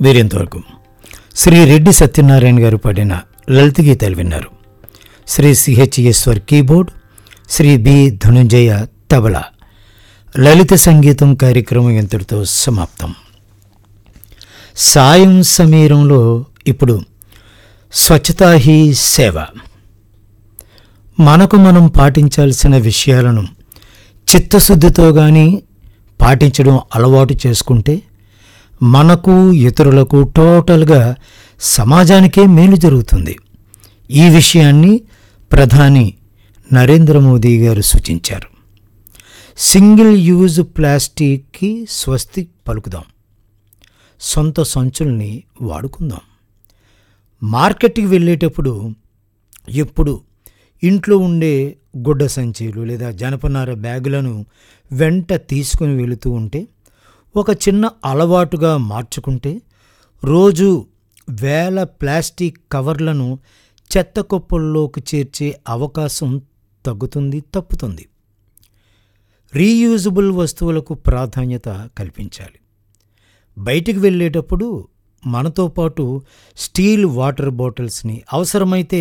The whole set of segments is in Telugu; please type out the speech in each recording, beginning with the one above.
వీరింతవరకు శ్రీ రెడ్డి సత్యనారాయణ గారు పాడిన లలిత గీతాలు విన్నారు Shri CH Eshwar keyboard Shri B Dhananjaya tabla లలిత సంగీతం కార్యక్రమం ఇంతటితో సమాప్తం సాయం సమీరంలో ఇప్పుడు స్వచ్ఛతా హీ సేవ మనకు మనం పాటించాల్సిన విషయాలను చిత్తశుద్ధితో కానీ పాటించడం అలవాటు చేసుకుంటే మనకు ఇతరులకు టోటల్గా సమాజానికే మేలు జరుగుతుంది ఈ విషయాన్ని ప్రధాని నరేంద్ర మోదీ గారు సూచించారు సింగిల్ యూజ్ ప్లాస్టిక్కి స్వస్తి పలుకుదాం సొంత సంచుల్ని వాడుకుందాం మార్కెట్కి వెళ్ళేటప్పుడు ఎప్పుడు ఇంట్లో ఉండే గుడ్డ సంచీలు లేదా జనపనార బ్యాగులను వెంట తీసుకుని వెళుతూ ఉంటే ఒక చిన్న అలవాటుగా మార్చుకుంటే రోజు వేల ప్లాస్టిక్ కవర్లను చెత్త కుప్పల్లోకి చేర్చే అవకాశం తగ్గుతుంది తప్పుతుంది రీయూజబుల్ వస్తువులకు ప్రాధాన్యత కల్పించాలి బయటికి వెళ్ళేటప్పుడు మనతో పాటు స్టీల్ వాటర్ బాటిల్స్ని అవసరమైతే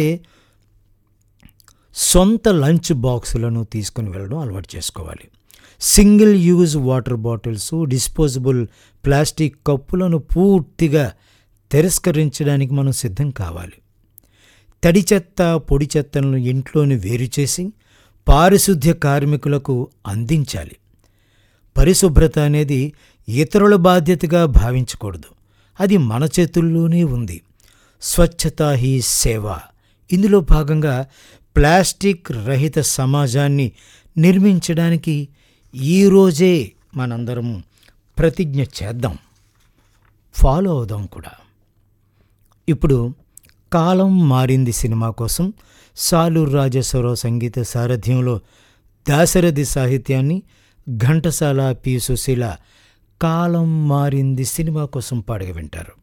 సొంత లంచ్ బాక్సులను తీసుకుని వెళ్ళడం అలవాటు చేసుకోవాలి single use water bottles disposable plastic కప్పులను పూర్తిగా తిరస్కరించడానికి మనం సిద్ధం కావాలి తడి చెత్త పొడి చెత్తలను ఇంట్లోని వేరు చేసి పారిశుద్ధ్య కార్మికులకు అందించాలి పరిశుభ్రత అనేది ఇతరుల బాధ్యతగా భావించకూడదు అది మన చేతుల్లోనే ఉంది స్వచ్ఛతా హీ సేవ ఇందులో భాగంగా ప్లాస్టిక్ రహిత సమాజాన్ని నిర్మించడానికి ఈరోజే మనందరం ప్రతిజ్ఞ చేద్దాం ఫాలో అవుదాం కూడా ఇప్పుడు కాలం మారింది సినిమా కోసం సాలూరు రాజేశ్వరరావు సంగీత సారథ్యంలో దాశరథి సాహిత్యాన్ని ఘంటసాల పి సుశీల కాలం మారింది సినిమా కోసం పాడగ వింటారు